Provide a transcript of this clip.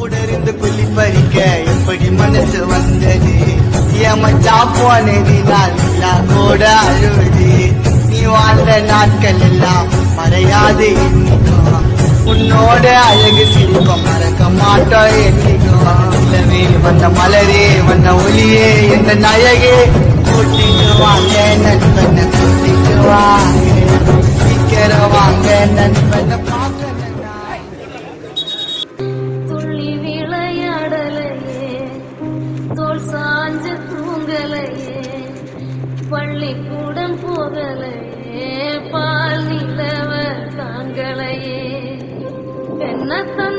கூட இருந்து புள்ளி பறிக்க எப்படி மனசு வந்தது என் மச்சான் போனது நான் இல்லா கூட அழுவது நீ வாழ்ந்த நாட்கள் எல்லாம் மறையாது என்னைக்கும் உன்னோட அழகு சிரிப்பம் மறக்க மாட்டோம் என்னைக்கும் நிலவே வந்த மலரே வந்த ஒளியே எந்த நயகே கூட்டிட்டு வாங்க நண்பனை கூட்டிட்டு வாங்க சீக்கிரம் வாங்க நண்பனை பார்க்க துள்ளி விளையாடலையே தோல் சாஞ்சு தூங்கலையே பள்ளிக்கூடம் போகலையே பால் நிலவ தாங்கலையே என்ன